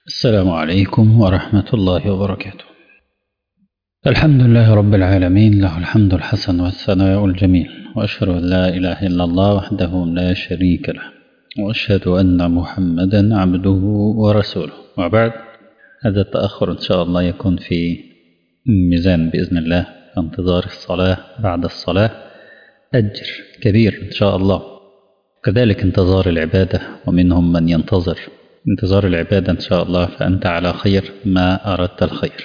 السلام عليكم ورحمة الله وبركاته الحمد لله رب العالمين له الحمد الحسن والثناء الجميل وأشهد أن لا إله إلا الله وحده لا شريك له وأشهد أن محمدا عبده ورسوله وبعد هذا التأخر إن شاء الله يكون في ميزان بإذن الله في انتظار الصلاة بعد الصلاة أجر كبير إن شاء الله كذلك انتظار العبادة ومنهم من ينتظر انتظار العبادة إن شاء الله فأنت على خير ما أردت الخير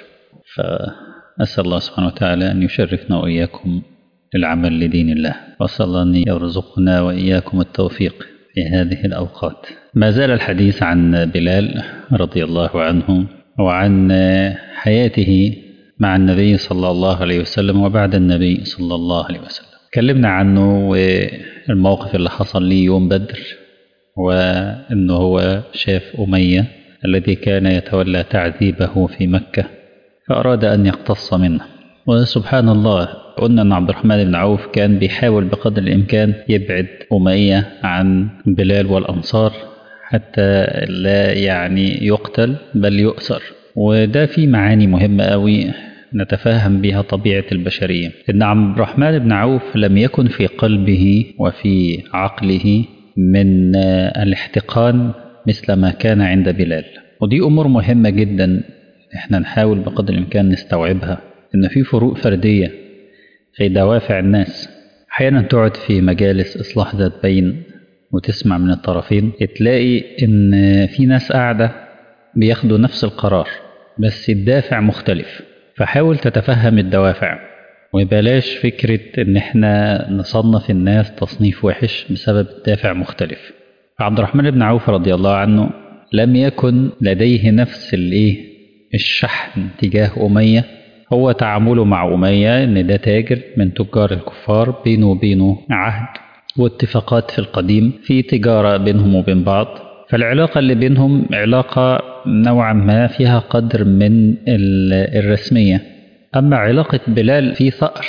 فأسأل الله سبحانه وتعالى أن يشرفنا وإياكم للعمل لدين الله وأسأل الله أن يرزقنا وإياكم التوفيق في هذه الأوقات ما زال الحديث عن بلال رضي الله عنه وعن حياته مع النبي صلى الله عليه وسلم وبعد النبي صلى الله عليه وسلم تكلمنا عنه والموقف اللي حصل لي يوم بدر وأنه هو شاف أمية الذي كان يتولى تعذيبه في مكة فأراد أن يقتص منه وسبحان الله قلنا أن عبد الرحمن بن عوف كان بيحاول بقدر الإمكان يبعد أمية عن بلال والأنصار حتى لا يعني يقتل بل يؤسر وده في معاني مهمة قوي نتفهم بها طبيعة البشرية إن عبد الرحمن بن عوف لم يكن في قلبه وفي عقله من الاحتقان مثل ما كان عند بلال ودي أمور مهمة جدا احنا نحاول بقدر الإمكان نستوعبها إن في فروق فردية في دوافع الناس أحيانا تقعد في مجالس إصلاح ذات بين وتسمع من الطرفين تلاقي إن في ناس قاعدة بياخدوا نفس القرار بس الدافع مختلف فحاول تتفهم الدوافع وبلاش فكرة إن إحنا نصنف الناس تصنيف وحش بسبب دافع مختلف. عبد الرحمن بن عوف رضي الله عنه لم يكن لديه نفس الإيه الشحن تجاه أمية هو تعامله مع أمية إن ده تاجر من تجار الكفار بينه وبينه عهد واتفاقات في القديم في تجارة بينهم وبين بعض فالعلاقة اللي بينهم علاقة نوعا ما فيها قدر من الرسمية أما علاقة بلال في ثأر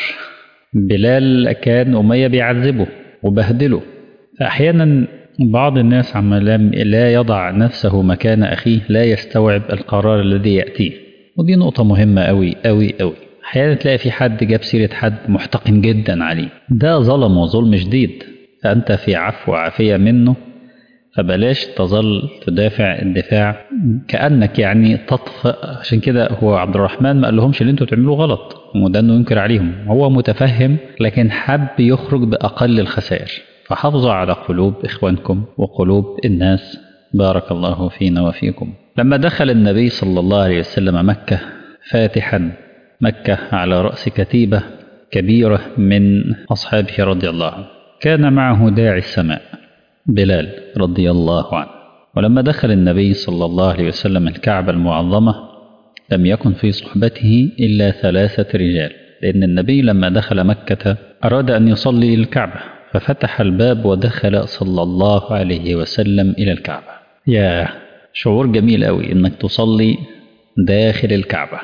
بلال كان أمية بيعذبه وبهدله فأحيانا بعض الناس عما لا يضع نفسه مكان أخيه لا يستوعب القرار الذي يأتيه ودي نقطة مهمة أوي أوي أوي أحيانا تلاقي في حد جاب سيرة حد محتقن جدا عليه ده ظلم وظلم شديد فأنت في عفو وعافية منه فبلاش تظل تدافع الدفاع كأنك يعني تطفئ عشان كده هو عبد الرحمن ما قال لهمش اللي انتوا بتعملوه غلط وده انه ينكر عليهم هو متفهم لكن حب يخرج بأقل الخسائر فحافظوا على قلوب إخوانكم وقلوب الناس بارك الله فينا وفيكم لما دخل النبي صلى الله عليه وسلم مكة فاتحا مكة على رأس كتيبة كبيرة من أصحابه رضي الله عنه كان معه داعي السماء بلال رضي الله عنه ولما دخل النبي صلى الله عليه وسلم الكعبة المعظمة لم يكن في صحبته إلا ثلاثة رجال لأن النبي لما دخل مكة أراد أن يصلي إلى الكعبة ففتح الباب ودخل صلى الله عليه وسلم إلى الكعبة يا شعور جميل أوي إنك تصلي داخل الكعبة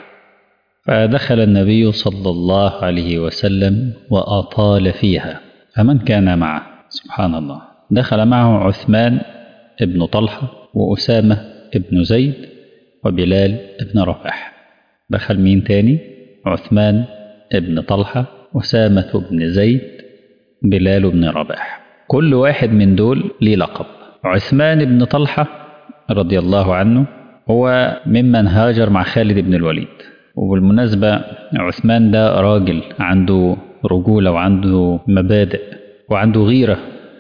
فدخل النبي صلى الله عليه وسلم وأطال فيها فمن كان معه سبحان الله دخل معه عثمان ابن طلحة وأسامة ابن زيد وبلال ابن رفاح دخل مين تاني عثمان ابن طلحة أسامة بن زيد بلال بن رباح كل واحد من دول ليه لقب عثمان بن طلحة رضي الله عنه هو ممن هاجر مع خالد بن الوليد وبالمناسبة عثمان ده راجل عنده رجولة وعنده مبادئ وعنده غيرة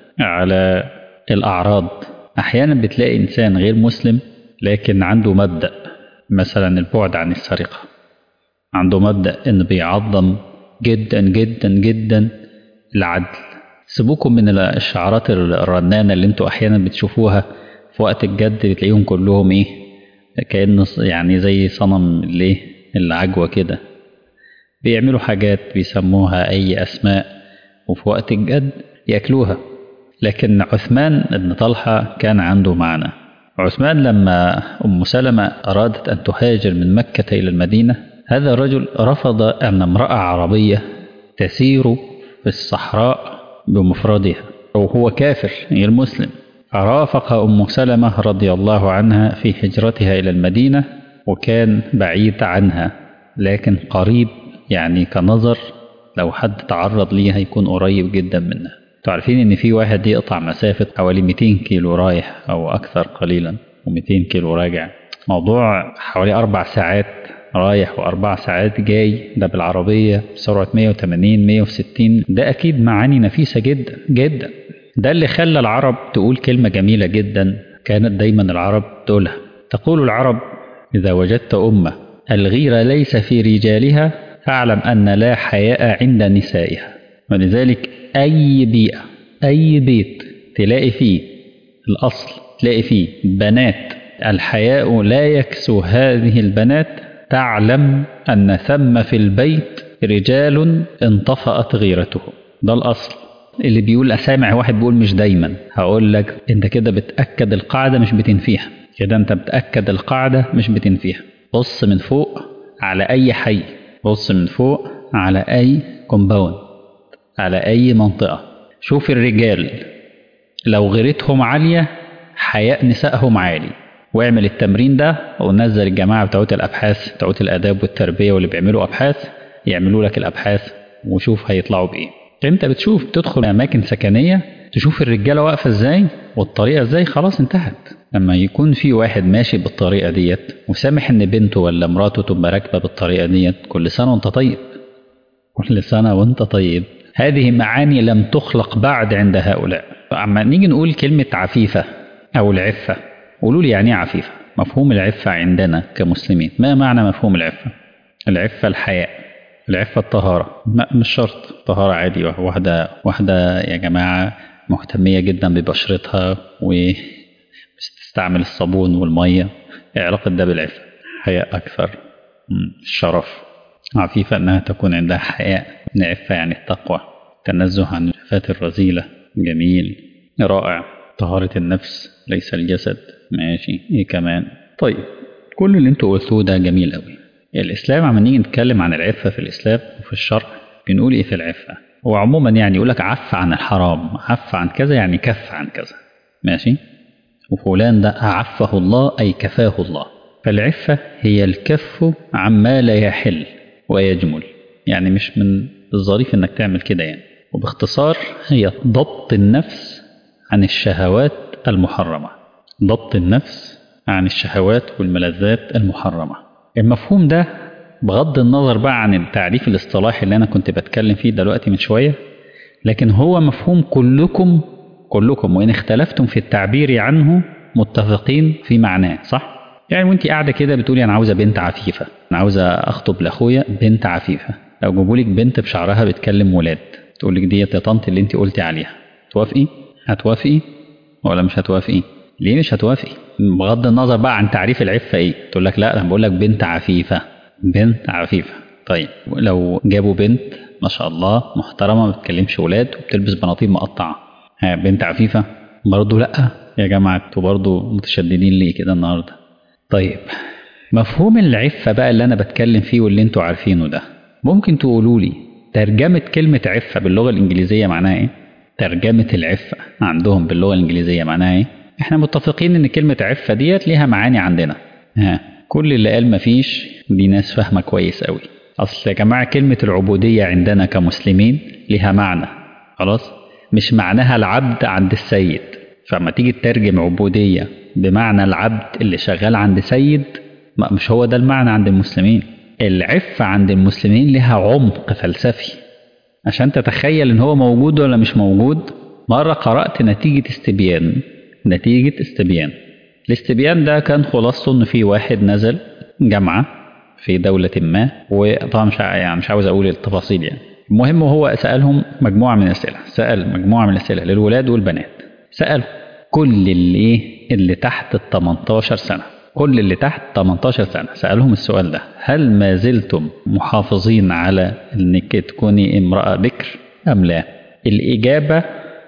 على الأعراض أحيانا بتلاقي إنسان غير مسلم لكن عنده مبدأ مثلا البعد عن السرقة عنده مبدأ إنه بيعظم جدا جدا جدا العدل سيبوكم من الشعارات الرنانة اللي انتوا أحيانا بتشوفوها في وقت الجد بتلاقيهم كلهم إيه كأنه يعني زي صنم الايه العجوة كده بيعملوا حاجات بيسموها أي أسماء وفي وقت الجد يأكلوها لكن عثمان بن طلحة كان عنده معنى عثمان لما أم سلمة أرادت أن تهاجر من مكة إلى المدينة هذا الرجل رفض أن امرأة عربية تسير في الصحراء بمفردها وهو كافر غير مسلم رافق أم سلمة رضي الله عنها في هجرتها إلى المدينة وكان بعيد عنها لكن قريب يعني كنظر لو حد تعرض ليها يكون قريب جدا منها تعرفين ان في واحد يقطع مسافة حوالي 200 كيلو رايح او اكثر قليلا و200 كيلو راجع موضوع حوالي اربع ساعات رايح واربع ساعات جاي ده بالعربية بسرعة 180 160 ده اكيد معاني نفيسة جدا جدا ده اللي خلى العرب تقول كلمة جميلة جدا كانت دايما العرب تقولها تقول العرب إذا وجدت أمة الغيرة ليس في رجالها فاعلم أن لا حياء عند نسائها ولذلك أي بيئة أي بيت تلاقي فيه الأصل تلاقي فيه بنات الحياء لا يكسو هذه البنات تعلم أن ثم في البيت رجال انطفأت غيرتهم ده الأصل اللي بيقول أسامع واحد بيقول مش دايما هقول لك أنت كده بتأكد القاعدة مش بتنفيها كده أنت بتأكد القاعدة مش بتنفيها بص من فوق على أي حي بص من فوق على أي كومباوند على أي منطقة شوف الرجال لو غيرتهم عالية حياء نسائهم عالي واعمل التمرين ده ونزل الجماعة بتوع الأبحاث بتوع الآداب والتربية واللي بيعملوا أبحاث يعملوا لك الأبحاث وشوف هيطلعوا بإيه انت بتشوف تدخل اماكن سكنيه تشوف الرجاله واقفه ازاي والطريقه ازاي خلاص انتهت لما يكون في واحد ماشي بالطريقه ديت وسامح ان بنته ولا مراته تبقى راكبه بالطريقه ديت كل سنه وانت طيب كل سنه وانت طيب هذه معاني لم تخلق بعد عند هؤلاء اما نيجي نقول كلمه عفيفه او العفه قولوا لي يعني ايه عفيفه مفهوم العفه عندنا كمسلمين ما معنى مفهوم العفه العفه الحياء العفة الطهارة لا مش شرط طهارة عادي واحدة واحدة يا جماعة مهتمية جدا ببشرتها وبتستعمل الصابون والمية ايه علاقة ده بالعفة حياء أكثر الشرف عفيفة أنها تكون عندها حياء عفة يعني التقوى تنزه عن الصفات الرذيلة جميل رائع طهارة النفس ليس الجسد ماشي ايه كمان طيب كل اللي انتوا قلتوه ده جميل قوي الإسلام عم نيجي نتكلم عن العفة في الإسلام وفي الشرع بنقول إيه في العفة هو عموما يعني يقول لك عف عن الحرام عف عن كذا يعني كف عن كذا ماشي وفلان ده أعفه الله أي كفاه الله فالعفة هي الكف عما لا يحل ويجمل يعني مش من الظريف إنك تعمل كده يعني وباختصار هي ضبط النفس عن الشهوات المحرمة ضبط النفس عن الشهوات والملذات المحرمه المفهوم ده بغض النظر بقى عن التعريف الاصطلاحي اللي انا كنت بتكلم فيه دلوقتي من شويه لكن هو مفهوم كلكم كلكم وان اختلفتم في التعبير عنه متفقين في معناه صح؟ يعني وانت قاعده كده بتقولي انا عاوزه بنت عفيفه انا عاوزه اخطب لاخويا بنت عفيفه لو جابوا لك بنت بشعرها بتكلم ولاد تقول لك ديت يا طنط اللي انت قلتي عليها توافقي؟ هتوافقي ولا مش هتوافقي؟ ليه مش هتوافقي؟ بغض النظر بقى عن تعريف العفه ايه؟ تقول لك لا انا بقول لك بنت عفيفه بنت عفيفه طيب لو جابوا بنت ما شاء الله محترمه ما بتكلمش ولاد وبتلبس بناطيل مقطعه ها بنت عفيفه برضه لا يا جماعه انتوا برضه متشددين ليه كده النهارده طيب مفهوم العفه بقى اللي انا بتكلم فيه واللي انتوا عارفينه ده ممكن تقولوا لي ترجمه كلمه عفه باللغه الانجليزيه معناها ايه ترجمه العفه عندهم باللغه الانجليزيه معناها ايه احنا متفقين ان كلمة عفة ديت ليها معاني عندنا ها كل اللي قال مفيش دي ناس فاهمة كويس قوي اصل يا جماعة كلمة العبودية عندنا كمسلمين ليها معنى خلاص مش معناها العبد عند السيد فما تيجي تترجم عبودية بمعنى العبد اللي شغال عند سيد مش هو ده المعنى عند المسلمين العفة عند المسلمين لها عمق فلسفي عشان تتخيل ان هو موجود ولا مش موجود مرة قرأت نتيجة استبيان نتيجة استبيان الاستبيان ده كان خلاصته ان في واحد نزل جامعة في دولة ما وطبعا مش يعني مش عاوز اقول التفاصيل يعني المهم هو سألهم مجموعة من الأسئلة سأل مجموعة من الأسئلة للولاد والبنات سأل كل اللي ايه اللي تحت ال 18 سنة كل اللي تحت 18 سنة سألهم السؤال ده هل ما زلتم محافظين على انك تكوني امرأة بكر أم لا الإجابة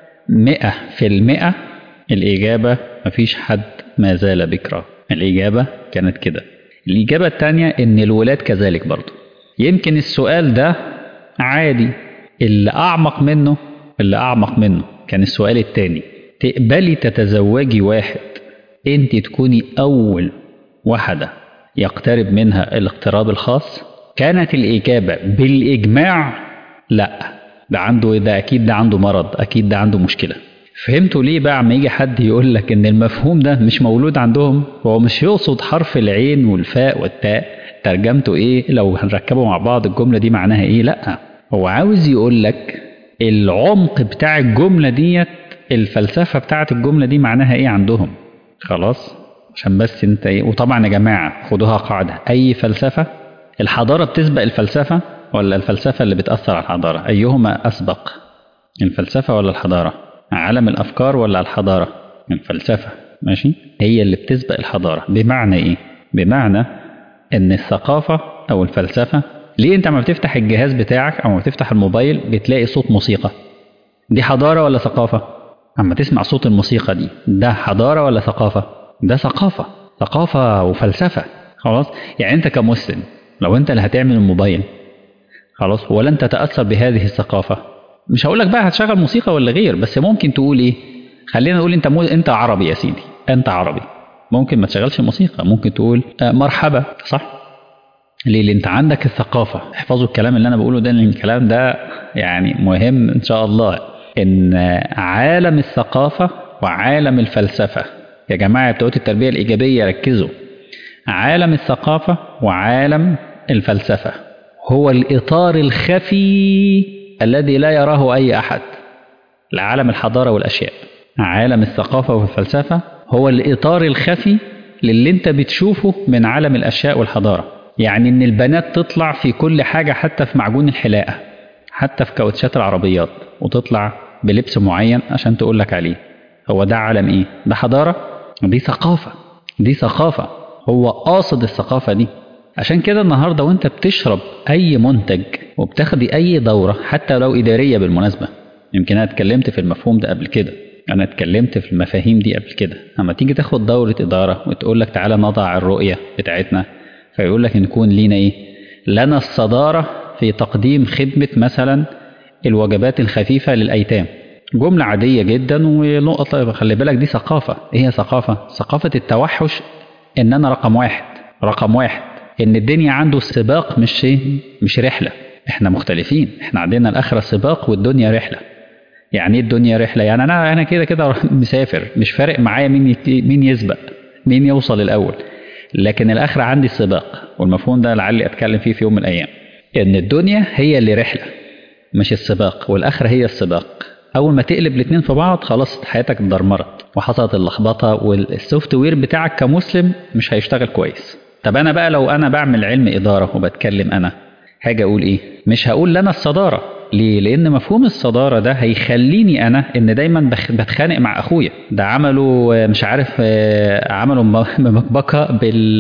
مئة في المئة الإجابة مفيش حد ما زال بكرا الإجابة كانت كده الإجابة التانية إن الولاد كذلك برضو يمكن السؤال ده عادي اللي أعمق منه اللي أعمق منه كان السؤال التاني تقبلي تتزوجي واحد انت تكوني اول واحدة يقترب منها الاقتراب الخاص كانت الإجابة بالإجماع لا ده عنده ده أكيد ده عنده مرض أكيد ده عنده مشكلة فهمتوا ليه بقى عما يجي حد يقول لك ان المفهوم ده مش مولود عندهم هو مش يقصد حرف العين والفاء والتاء ترجمته ايه لو هنركبه مع بعض الجمله دي معناها ايه لا هو عاوز يقول لك العمق بتاع الجمله ديت الفلسفه بتاعت الجمله دي معناها ايه عندهم خلاص عشان بس انت ايه وطبعا يا جماعه خدوها قاعده اي فلسفه الحضاره بتسبق الفلسفه ولا الفلسفه اللي بتاثر على الحضاره ايهما اسبق الفلسفه ولا الحضاره عالم الافكار ولا الحضاره الفلسفه ماشي هي اللي بتسبق الحضاره بمعنى ايه بمعنى ان الثقافه او الفلسفه ليه انت ما بتفتح الجهاز بتاعك او ما بتفتح الموبايل بتلاقي صوت موسيقى دي حضاره ولا ثقافه اما تسمع صوت الموسيقى دي ده حضاره ولا ثقافه ده ثقافه ثقافه وفلسفه خلاص يعني انت كمسلم لو انت اللي هتعمل الموبايل خلاص ولن تتاثر بهذه الثقافه مش هقول لك بقى هتشغل موسيقى ولا غير بس ممكن تقول ايه خلينا نقول انت مو... انت عربي يا سيدي انت عربي ممكن ما تشغلش موسيقى ممكن تقول آه مرحبا صح ليه لان انت عندك الثقافه احفظوا الكلام اللي انا بقوله ده لان الكلام ده يعني مهم ان شاء الله ان عالم الثقافه وعالم الفلسفه يا جماعه بتوع التربيه الايجابيه ركزوا عالم الثقافه وعالم الفلسفه هو الاطار الخفي الذي لا يراه أي أحد لعالم الحضارة والأشياء عالم الثقافة والفلسفة هو الإطار الخفي للي أنت بتشوفه من عالم الأشياء والحضارة يعني إن البنات تطلع في كل حاجة حتى في معجون الحلاقة حتى في كاوتشات العربيات وتطلع بلبس معين عشان تقول لك عليه هو ده عالم إيه؟ ده حضارة؟ دي ثقافة دي ثقافة هو قاصد الثقافة دي عشان كده النهاردة وانت بتشرب اي منتج وبتاخدي اي دورة حتى لو ادارية بالمناسبة يمكن انا اتكلمت في المفهوم ده قبل كده انا اتكلمت في المفاهيم دي قبل كده اما تيجي تاخد دورة ادارة وتقول لك تعالى نضع الرؤية بتاعتنا فيقول لك نكون لينا ايه لنا الصدارة في تقديم خدمة مثلا الوجبات الخفيفة للأيتام جملة عادية جدا ونقطة خلي بالك دي ثقافة ايه هي ثقافة ثقافة التوحش ان انا رقم واحد رقم واحد ان الدنيا عنده سباق مش مش رحله احنا مختلفين احنا عندنا الاخره سباق والدنيا رحله يعني ايه الدنيا رحله يعني انا انا كده كده مسافر مش فارق معايا مين مين يسبق مين يوصل الاول لكن الاخره عندي سباق والمفهوم ده لعلي اتكلم فيه في يوم من الايام ان الدنيا هي اللي رحله مش السباق والاخره هي السباق اول ما تقلب الاثنين في بعض خلاص حياتك اتدمرت وحصلت اللخبطه والسوفت وير بتاعك كمسلم مش هيشتغل كويس طب انا بقى لو انا بعمل علم اداره وبتكلم انا هاجي اقول ايه مش هقول لنا الصداره ليه لان مفهوم الصداره ده هيخليني انا ان دايما بتخانق مع اخويا ده عملوا مش عارف عملوا مبكبكه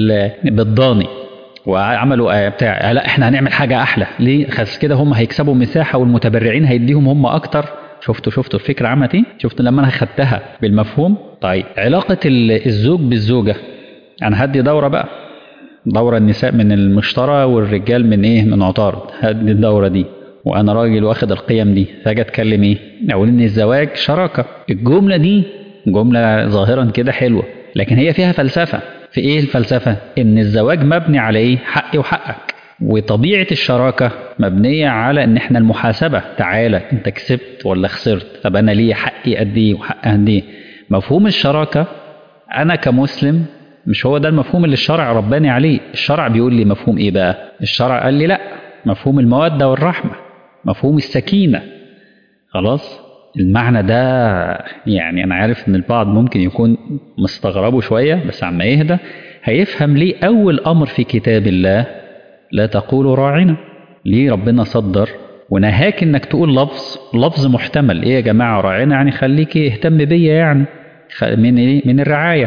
بالضاني وعملوا بتاع لا احنا هنعمل حاجه احلى ليه خلاص كده هم هيكسبوا مساحه والمتبرعين هيديهم هم اكتر شفتوا شفتوا الفكره عملت ايه شفتوا لما انا خدتها بالمفهوم طيب علاقه الزوج بالزوجه انا هدي دوره بقى دورة النساء من المشترى والرجال من ايه من عطارد هدي الدورة دي وانا راجل واخد القيم دي فاجي اتكلم ايه اقول ان الزواج شراكة الجملة دي جملة ظاهرا كده حلوة لكن هي فيها فلسفة في ايه الفلسفة ان الزواج مبني على ايه حقي وحقك وطبيعة الشراكة مبنية على ان احنا المحاسبة تعالى انت كسبت ولا خسرت طب انا ليه حقي قد ايه وحق قد ايه مفهوم الشراكة انا كمسلم مش هو ده المفهوم اللي الشرع رباني عليه الشرع بيقول لي مفهوم ايه بقى الشرع قال لي لا مفهوم المودة والرحمة مفهوم السكينة خلاص المعنى ده يعني انا عارف ان البعض ممكن يكون مستغربه شوية بس عما يهدى هيفهم ليه اول امر في كتاب الله لا تقولوا راعنا ليه ربنا صدر ونهاك انك تقول لفظ لفظ محتمل ايه يا جماعة راعنا يعني خليك اهتم بيا يعني من ايه من الرعاية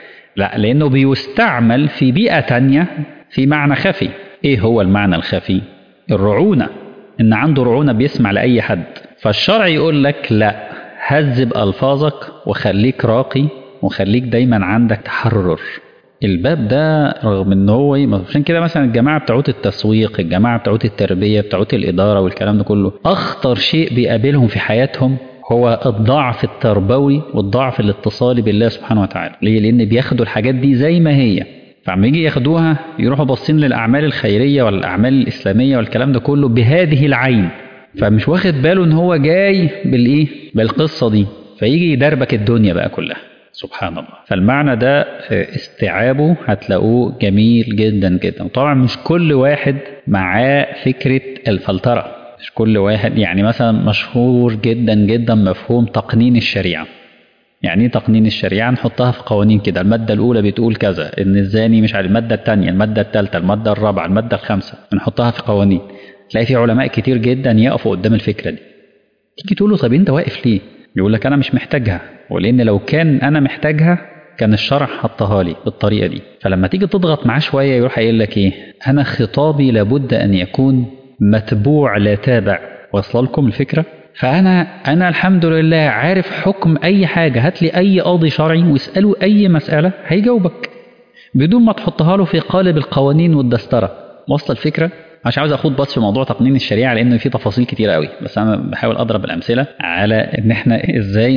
لا لأنه بيستعمل في بيئة تانية في معنى خفي إيه هو المعنى الخفي الرعونة إن عنده رعونة بيسمع لأي حد فالشرع يقول لك لا هذب ألفاظك وخليك راقي وخليك دايما عندك تحرر الباب ده رغم ان هو عشان كده مثلا الجماعه بتوعت التسويق الجماعه بتوعت التربيه بتوعت الاداره والكلام ده كله اخطر شيء بيقابلهم في حياتهم هو الضعف التربوي والضعف الاتصالي بالله سبحانه وتعالى ليه لان بياخدوا الحاجات دي زي ما هي فعما يجي ياخدوها يروحوا باصين للاعمال الخيريه والاعمال الاسلاميه والكلام ده كله بهذه العين فمش واخد باله ان هو جاي بالايه بالقصه دي فيجي يدربك الدنيا بقى كلها سبحان الله فالمعنى ده استيعابه هتلاقوه جميل جدا جدا وطبعا مش كل واحد معاه فكره الفلتره مش كل واحد يعني مثلا مشهور جدا جدا مفهوم تقنين الشريعه يعني ايه تقنين الشريعه نحطها في قوانين كده الماده الاولى بتقول كذا ان الزاني مش على الماده الثانيه الماده الثالثه الماده الرابعه الماده الخامسه نحطها في قوانين تلاقي في علماء كتير جدا يقفوا قدام الفكره دي تيجي تقول له طب انت واقف ليه يقول لك انا مش محتاجها ولان لو كان انا محتاجها كان الشرع حطها لي بالطريقه دي فلما تيجي تضغط معاه شويه يروح قايل لك ايه انا خطابي لابد ان يكون متبوع لا تابع واصله لكم الفكره فانا انا الحمد لله عارف حكم اي حاجه هات لي اي قاضي شرعي واساله اي مساله هيجاوبك بدون ما تحطها له في قالب القوانين والدستره واصله الفكره مش عاوز اخوض بس في موضوع تقنين الشريعه لانه في تفاصيل كتيره قوي بس انا بحاول اضرب الامثله على ان احنا ازاي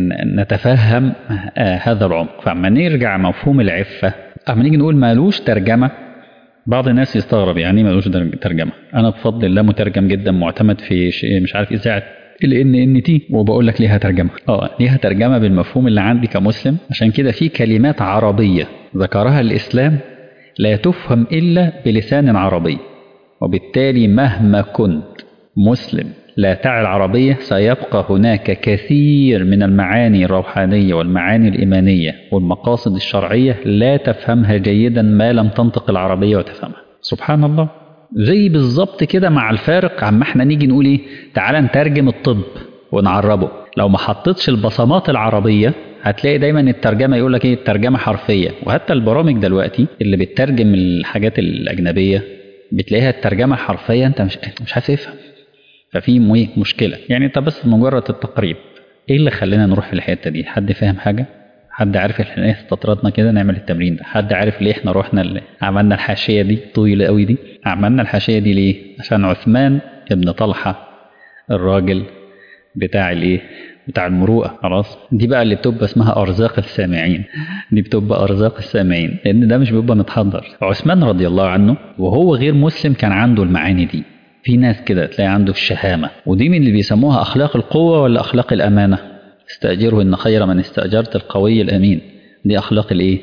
نتفهم هذا العمق فاما نرجع مفهوم العفه اما نيجي نقول مالوش ترجمه بعض الناس يستغرب يعني مالوش ترجمه انا بفضل الله مترجم جدا معتمد في شيء مش عارف اذاعه ال ان ان تي وبقول لك ليها ترجمه اه ليها ترجمه بالمفهوم اللي عندي كمسلم عشان كده في كلمات عربيه ذكرها الاسلام لا تفهم الا بلسان عربي وبالتالي مهما كنت مسلم لا تعي العربية سيبقى هناك كثير من المعاني الروحانية والمعاني الإيمانية والمقاصد الشرعية لا تفهمها جيدا ما لم تنطق العربية وتفهمها سبحان الله زي بالظبط كده مع الفارق عما احنا نيجي نقول ايه تعال نترجم الطب ونعربه لو ما حطيتش البصمات العربية هتلاقي دايما الترجمة يقول لك ايه الترجمة حرفية وحتى البرامج دلوقتي اللي بتترجم الحاجات الأجنبية بتلاقيها الترجمة حرفيا انت مش مش عارف تفهم ففي مشكلة يعني انت بس مجرد التقريب ايه اللي خلينا نروح في الحتة دي حد فاهم حاجة حد عارف احنا ايه استطردنا كده نعمل التمرين ده حد عارف ليه احنا رحنا اللي عملنا الحاشية دي طويلة قوي دي عملنا الحاشية دي ليه عشان عثمان ابن طلحة الراجل بتاع الايه بتاع المروءة خلاص دي بقى اللي بتبقى اسمها أرزاق السامعين دي بتبقى أرزاق السامعين لأن ده مش بيبقى متحضر عثمان رضي الله عنه وهو غير مسلم كان عنده المعاني دي في ناس كده تلاقي عنده الشهامة ودي من اللي بيسموها أخلاق القوة ولا أخلاق الأمانة استأجره إن خير من استأجرت القوي الأمين دي أخلاق الإيه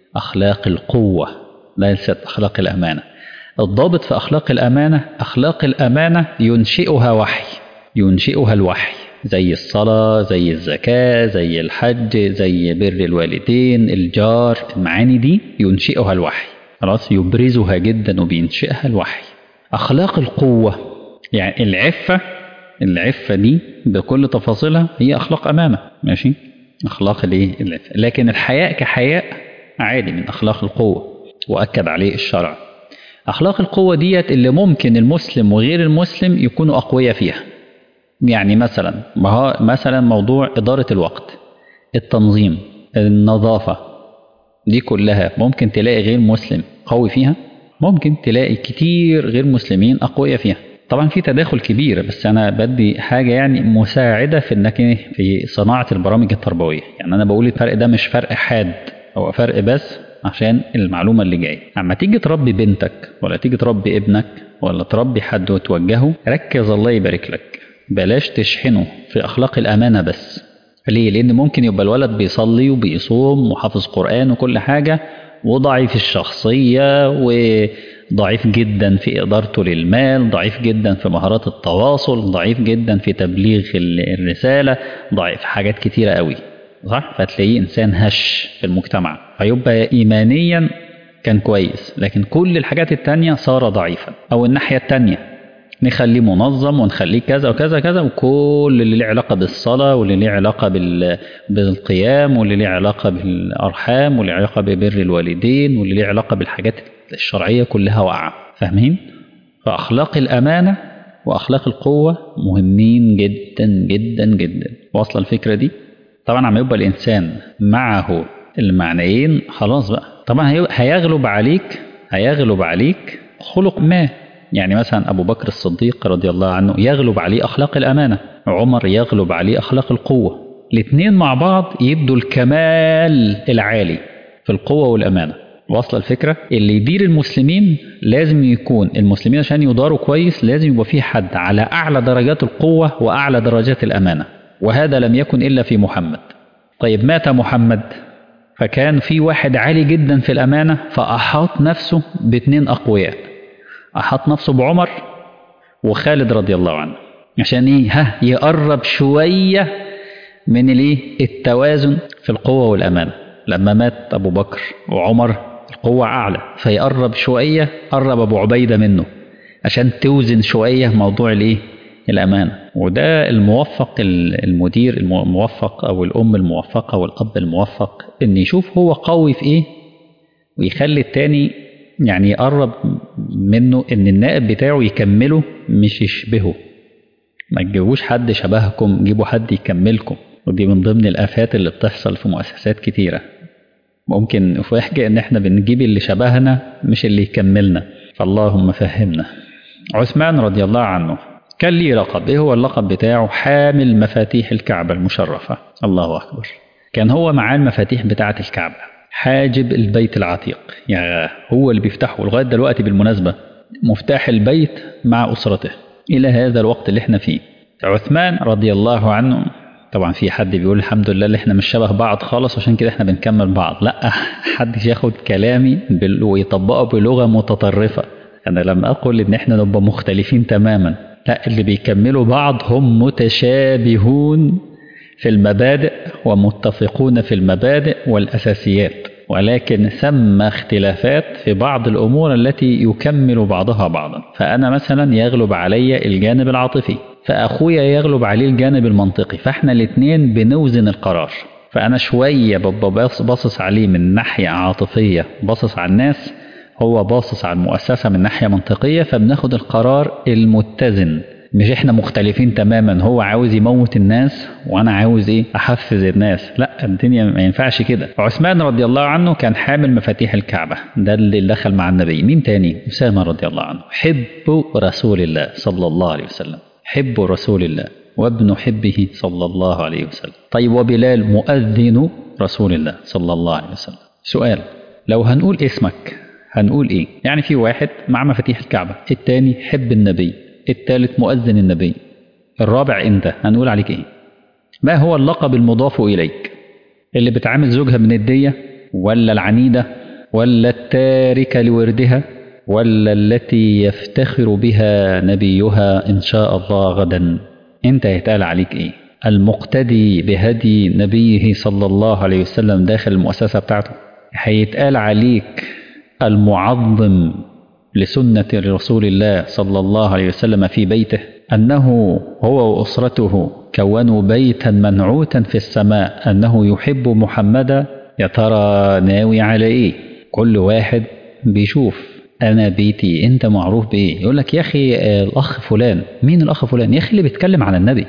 أخلاق القوة ليست أخلاق الأمانة الضابط في أخلاق الأمانة أخلاق الأمانة ينشئها وحي ينشئها الوحي زي الصلاة زي الزكاة زي الحج زي بر الوالدين الجار المعاني دي ينشئها الوحي خلاص يبرزها جدا وبينشئها الوحي أخلاق القوة يعني العفة العفة دي بكل تفاصيلها هي أخلاق أمانة ماشي أخلاق الإيه العفة لكن الحياء كحياء عادي من أخلاق القوة وأكد عليه الشرع أخلاق القوة ديت اللي ممكن المسلم وغير المسلم يكونوا أقوياء فيها يعني مثلا مثلا موضوع إدارة الوقت التنظيم النظافة دي كلها ممكن تلاقي غير مسلم قوي فيها ممكن تلاقي كتير غير مسلمين أقوياء فيها طبعا في تداخل كبير بس أنا بدي حاجة يعني مساعدة في إنك في صناعة البرامج التربوية يعني أنا بقول الفرق ده مش فرق حاد هو فرق بس عشان المعلومة اللي جاية أما تيجي تربي بنتك ولا تيجي تربي ابنك ولا تربي حد وتوجهه ركز الله يبارك لك بلاش تشحنه في أخلاق الأمانة بس ليه؟ لأن ممكن يبقى الولد بيصلي وبيصوم وحافظ قرآن وكل حاجة وضعيف الشخصية وضعيف جدا في إدارته للمال ضعيف جدا في مهارات التواصل ضعيف جدا في تبليغ الرسالة ضعيف حاجات كتيرة قوي صح؟ فتلاقيه إنسان هش في المجتمع فيبقى إيمانيا كان كويس لكن كل الحاجات التانية صار ضعيفا أو الناحية التانية نخليه منظم ونخليه كذا وكذا كذا وكل اللي له علاقه بالصلاه واللي له علاقه بال... بالقيام واللي له علاقه بالارحام واللي له علاقه ببر الوالدين واللي له علاقه بالحاجات الشرعيه كلها واقعه فاهمين؟ فاخلاق الامانه واخلاق القوه مهمين جدا جدا جدا واصله الفكره دي؟ طبعا عم يبقى الانسان معه المعنيين خلاص بقى طبعا هيغلب عليك هيغلب عليك خلق ما يعني مثلا أبو بكر الصديق رضي الله عنه يغلب عليه أخلاق الأمانة عمر يغلب عليه أخلاق القوة الاثنين مع بعض يبدوا الكمال العالي في القوة والأمانة واصلة الفكرة اللي يدير المسلمين لازم يكون المسلمين عشان يداروا كويس لازم يبقى في حد على أعلى درجات القوة وأعلى درجات الأمانة وهذا لم يكن إلا في محمد طيب مات محمد فكان في واحد عالي جدا في الأمانة فأحاط نفسه باثنين أقوياء أحاط نفسه بعمر وخالد رضي الله عنه عشان إيه ها يقرب شوية من الإيه التوازن في القوة والأمانة لما مات أبو بكر وعمر القوة أعلى فيقرب شوية قرب أبو عبيدة منه عشان توزن شوية موضوع الإيه الأمانة وده الموفق المدير الموفق أو الأم الموفقة أو الأب الموفق إن يشوف هو قوي في إيه ويخلي التاني يعني يقرب منه إن النائب بتاعه يكمله مش يشبهه ما تجيبوش حد شبهكم جيبوا حد يكملكم ودي من ضمن الآفات اللي بتحصل في مؤسسات كتيرة ممكن نفاجئ إن إحنا بنجيب اللي شبهنا مش اللي يكملنا فاللهم فهمنا عثمان رضي الله عنه كان ليه لقب ايه هو اللقب بتاعه حامل مفاتيح الكعبة المشرفة الله أكبر كان هو معاه المفاتيح بتاعة الكعبة حاجب البيت العتيق يعني هو اللي بيفتحه لغاية دلوقتي بالمناسبة مفتاح البيت مع أسرته إلى هذا الوقت اللي احنا فيه عثمان رضي الله عنه طبعا في حد بيقول الحمد لله اللي احنا مش شبه بعض خالص عشان كده احنا بنكمل بعض لا حد ياخد كلامي ويطبقه بلغة متطرفة أنا لم أقل إن احنا نبقى مختلفين تماما لا اللي بيكملوا بعض هم متشابهون في المبادئ ومتفقون في المبادئ والأساسيات ولكن ثم اختلافات في بعض الأمور التي يكمل بعضها بعضا فأنا مثلا يغلب علي الجانب العاطفي فأخويا يغلب عليه الجانب المنطقي فإحنا الاثنين بنوزن القرار فأنا شوية ببقى باصص عليه من ناحية عاطفية باصص على الناس هو باصص على المؤسسة من ناحية منطقية فبناخد القرار المتزن مش احنا مختلفين تماما هو عاوز يموت الناس وانا عاوز ايه احفز الناس لا الدنيا ما ينفعش كده عثمان رضي الله عنه كان حامل مفاتيح الكعبة ده اللي دخل مع النبي مين تاني أسامة رضي الله عنه حب رسول الله صلى الله عليه وسلم حب رسول الله وابن حبه صلى الله عليه وسلم طيب وبلال مؤذن رسول الله صلى الله عليه وسلم سؤال لو هنقول اسمك هنقول ايه يعني في واحد مع مفاتيح الكعبة التاني حب النبي التالت مؤذن النبي الرابع انت هنقول عليك ايه ما هو اللقب المضاف اليك اللي بتعامل زوجها بندية ولا العنيدة ولا التاركة لوردها ولا التي يفتخر بها نبيها ان شاء الله غدا انت هيتقال عليك ايه المقتدي بهدي نبيه صلى الله عليه وسلم داخل المؤسسة بتاعته هيتقال عليك المعظم لسنة رسول الله صلى الله عليه وسلم في بيته أنه هو وأسرته كونوا بيتا منعوتا في السماء أنه يحب محمدا يا ترى ناوي على إيه كل واحد بيشوف أنا بيتي أنت معروف بإيه يقول لك يا أخي الأخ فلان مين الأخ فلان يا أخي اللي بيتكلم عن النبي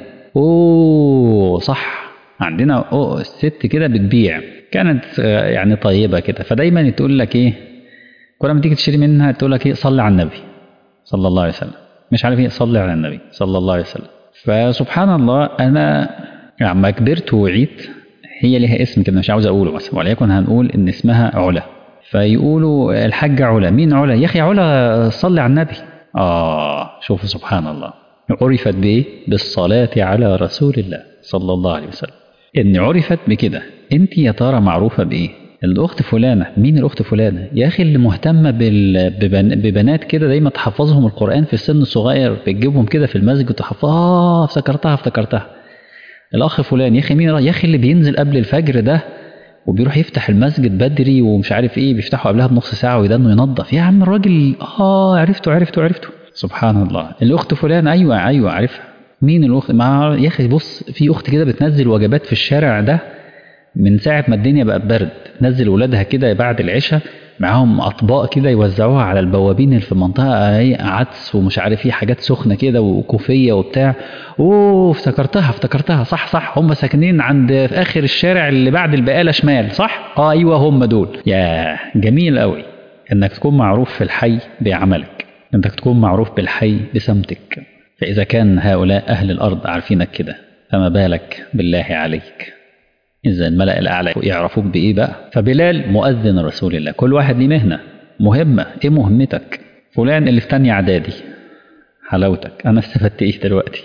أوه صح عندنا أوه الست كده بتبيع كانت يعني طيبة كده فدايما تقول لك إيه كل ما تيجي تشتري منها تقول لك ايه صلي على النبي صلى الله عليه وسلم مش عارف ايه صلي على النبي صلى الله عليه وسلم فسبحان الله انا لما كبرت وعيت هي ليها اسم كده مش عاوز اقوله مثلا وليكن هنقول ان اسمها علا فيقولوا الحاجة علا مين علا يا اخي علا صلي على النبي اه شوفوا سبحان الله عرفت بايه بالصلاة على رسول الله صلى الله عليه وسلم ان عرفت بكده انت يا ترى معروفة بايه الاخت فلانه مين الاخت فلانه يا اخي اللي مهتمه بال... ببن... ببنات كده دايما تحفظهم القران في السن الصغير بتجيبهم كده في المسجد وتحفظ اه افتكرتها افتكرتها الاخ فلان يا اخي مين يا اخي اللي بينزل قبل الفجر ده وبيروح يفتح المسجد بدري ومش عارف ايه بيفتحوا قبلها بنص ساعه ويدنه ينظف يا عم الراجل اه عرفته عرفته عرفته سبحان الله الاخت فلان ايوه ايوه عارفها مين الاخت ما يا اخي بص في اخت كده بتنزل وجبات في الشارع ده من ساعة ما الدنيا بقت برد تنزل ولادها كده بعد العشاء معاهم أطباق كده يوزعوها على البوابين اللي في المنطقة ايه عدس ومش عارف ايه حاجات سخنة كده وكوفية وبتاع اوه افتكرتها افتكرتها صح صح هم ساكنين عند في آخر الشارع اللي بعد البقالة شمال صح؟ اه ايوه هم دول يا جميل قوي انك تكون معروف في الحي بعملك انك تكون معروف بالحي بسمتك فاذا كان هؤلاء اهل الارض عارفينك كده فما بالك بالله عليك اذا الملا الاعلى يعرفوك بايه بقى فبلال مؤذن رسول الله كل واحد ليه مهنه مهمه ايه مهمتك فلان اللي في تانية اعدادي حلاوتك انا استفدت ايه دلوقتي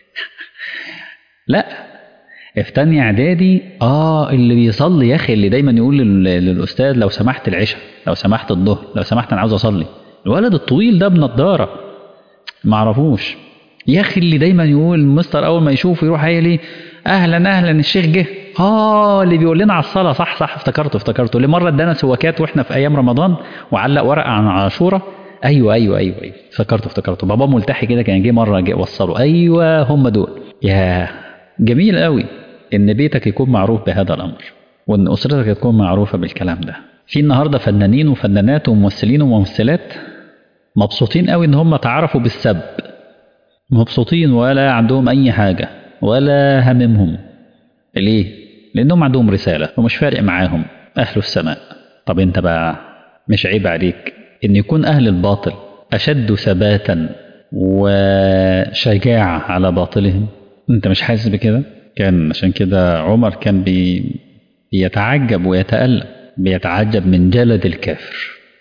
لا في تانية اعدادي اه اللي بيصلي يا اخي اللي دايما يقول لل- للاستاذ لو سمحت العشاء لو سمحت الظهر لو سمحت انا عاوز اصلي الولد الطويل ده بنضاره ما اعرفوش يا اخي اللي دايما يقول المستر اول ما يشوفه يروح قايل ايه اهلا اهلا الشيخ جه اه اللي بيقول لنا على الصلاه صح صح افتكرته افتكرته اللي مره ادانا سواكات واحنا في ايام رمضان وعلق ورقه عن عاشوره ايوه ايوه ايوه ايوه افتكرته افتكرته بابا ملتحي كده كان جه مره جه وصله ايوه هم دول يا جميل قوي ان بيتك يكون معروف بهذا الامر وان اسرتك تكون معروفه بالكلام ده في النهارده فنانين وفنانات وممثلين وممثلات مبسوطين قوي ان هم تعرفوا بالسب مبسوطين ولا عندهم اي حاجه ولا هممهم ليه لانهم عندهم رساله ومش فارق معاهم اهل السماء طب انت بقى مش عيب عليك ان يكون اهل الباطل اشد ثباتا وشجاعه على باطلهم انت مش حاسس بكده كان عشان كده عمر كان بي بيتعجب ويتألم بيتعجب من جلد الكافر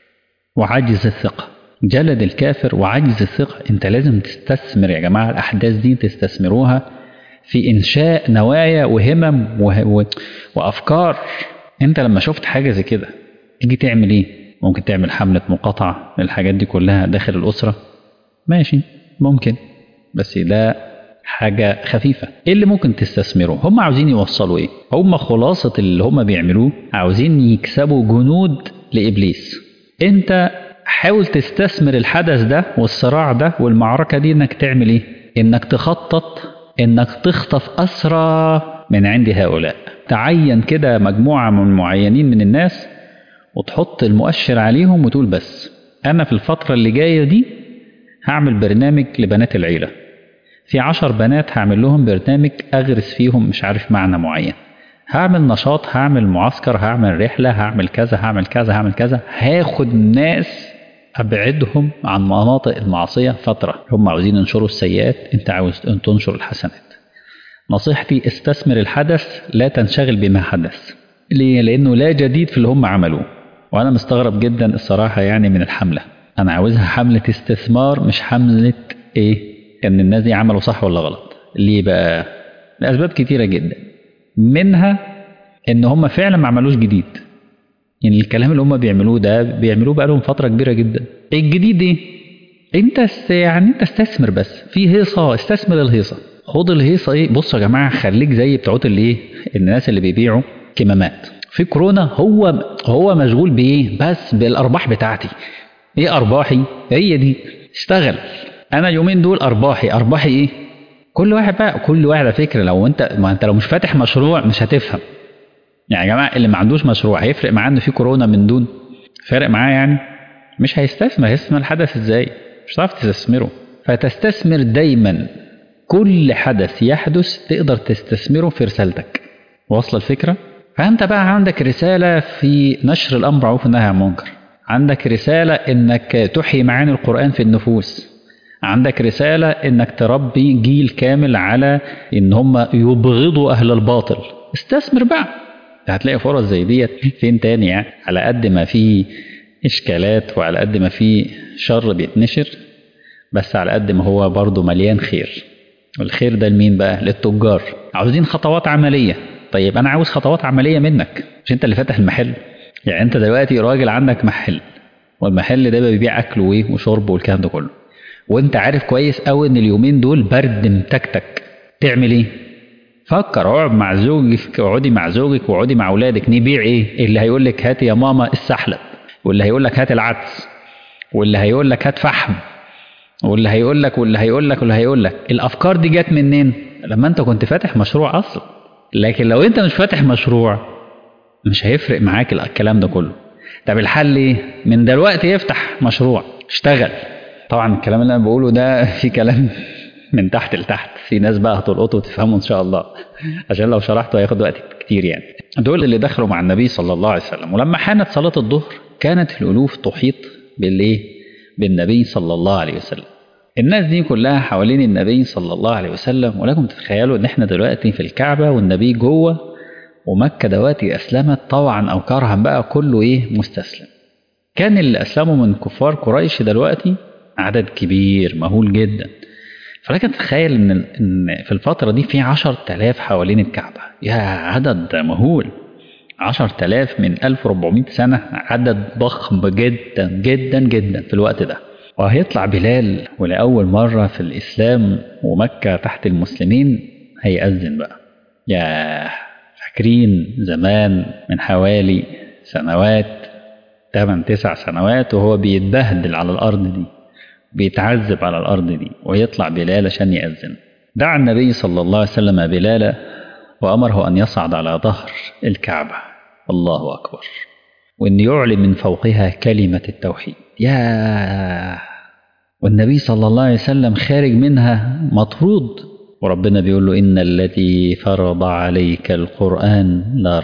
وعجز الثقة جلد الكافر وعجز الثقة انت لازم تستثمر يا جماعة الأحداث دي تستثمروها في إنشاء نوايا وهمم وه... و... وأفكار انت لما شفت حاجة زي كده تيجي تعمل ايه ممكن تعمل حملة مقاطعة للحاجات دي كلها داخل الأسرة ماشي ممكن بس ده حاجة خفيفة ايه اللي ممكن تستثمره هم عاوزين يوصلوا ايه هم خلاصة اللي هم بيعملوه عاوزين يكسبوا جنود لإبليس انت حاول تستثمر الحدث ده والصراع ده والمعركة دي انك تعمل ايه انك تخطط انك تخطف أسرى من عند هؤلاء تعين كده مجموعة من معينين من الناس وتحط المؤشر عليهم وتقول بس أنا في الفترة اللي جاية دي هعمل برنامج لبنات العيلة في عشر بنات هعمل لهم برنامج أغرس فيهم مش عارف معنى معين هعمل نشاط هعمل معسكر هعمل رحلة هعمل كذا هعمل كذا هعمل كذا هاخد ناس أبعدهم عن مناطق المعصية فترة هم عاوزين ينشروا السيئات أنت عاوز أن تنشر الحسنات نصيحتي استثمر الحدث لا تنشغل بما حدث ليه؟ لأنه لا جديد في اللي هم عملوه وأنا مستغرب جدا الصراحة يعني من الحملة أنا عاوزها حملة استثمار مش حملة إيه إن الناس دي عملوا صح ولا غلط ليه بقى لأسباب كتيرة جدا منها إن هم فعلا ما عملوش جديد يعني الكلام اللي هم بيعملوه ده بيعملوه بقالهم فترة كبيرة جدا الجديد ايه انت است- يعني انت استثمر بس في هيصة استثمر الهيصة خد الهيصة ايه بصوا يا جماعة خليك زي بتوعت اللي ايه الناس اللي بيبيعوا كمامات في كورونا هو هو مشغول بايه بس بالارباح بتاعتي ايه ارباحي هي دي اشتغل انا اليومين دول ارباحي ارباحي ايه كل واحد بقى كل واحد على فكره لو انت ما انت لو مش فاتح مشروع مش هتفهم يعني يا جماعه اللي ما عندوش مشروع هيفرق معاه ان في كورونا من دون فارق معاه يعني مش هيستثمر هيستثمر الحدث ازاي مش هتعرف تستثمره فتستثمر دايما كل حدث يحدث تقدر تستثمره في رسالتك واصله الفكره فانت بقى عندك رساله في نشر الامر معروف والنهي عن المنكر عندك رساله انك تحيي معاني القران في النفوس عندك رسالة انك تربي جيل كامل على ان هم يبغضوا اهل الباطل استثمر بقى هتلاقي فرص زي ديت فين تاني يعني على قد ما في اشكالات وعلى قد ما في شر بيتنشر بس على قد ما هو برضه مليان خير والخير ده لمين بقى للتجار عاوزين خطوات عملية طيب انا عاوز خطوات عملية منك مش انت اللي فاتح المحل يعني انت دلوقتي راجل عندك محل والمحل ده بيبيع اكل وايه وشرب والكلام ده كله وانت عارف كويس قوي ان اليومين دول برد متكتك تعمل ايه فكر اقعد مع زوجك اقعدي مع زوجك واقعدي مع اولادك نبيع ايه اللي هيقول لك هات يا ماما السحلب واللي هيقول لك هات العدس واللي هيقول لك هات فحم واللي هيقول لك واللي هيقول لك واللي هيقول لك الافكار دي جت منين لما انت كنت فاتح مشروع اصلا لكن لو انت مش فاتح مشروع مش هيفرق معاك الكلام ده كله طب الحل ايه من دلوقتي يفتح مشروع اشتغل طبعا الكلام اللي انا بقوله ده في كلام من تحت لتحت في ناس بقى هتلقطه وتفهمه ان شاء الله عشان لو شرحته هياخد وقت كتير يعني دول اللي دخلوا مع النبي صلى الله عليه وسلم ولما حانت صلاة الظهر كانت الألوف تحيط بالإيه بالنبي صلى الله عليه وسلم الناس دي كلها حوالين النبي صلى الله عليه وسلم ولكم تتخيلوا ان احنا دلوقتي في الكعبة والنبي جوه ومكة دلوقتي أسلمت طوعا أو كرها بقى كله إيه مستسلم كان اللي أسلموا من كفار قريش دلوقتي عدد كبير مهول جدا فلكن تتخيل إن إن في الفترة دي في 10000 حوالين الكعبة يا عدد مهول 10000 من 1400 سنة عدد ضخم جدا جدا جدا في الوقت ده وهيطلع بلال ولأول مرة في الإسلام ومكة تحت المسلمين هيأذن بقى يا فاكرين زمان من حوالي سنوات 8 تسع سنوات وهو بيتبهدل على الأرض دي بيتعذب على الأرض دي ويطلع بلال عشان يأذن دعا النبي صلى الله عليه وسلم بلال وأمره أن يصعد على ظهر الكعبة الله أكبر وأن يعلن من فوقها كلمة التوحيد يا والنبي صلى الله عليه وسلم خارج منها مطرود وربنا بيقول له إن الذي فرض عليك القرآن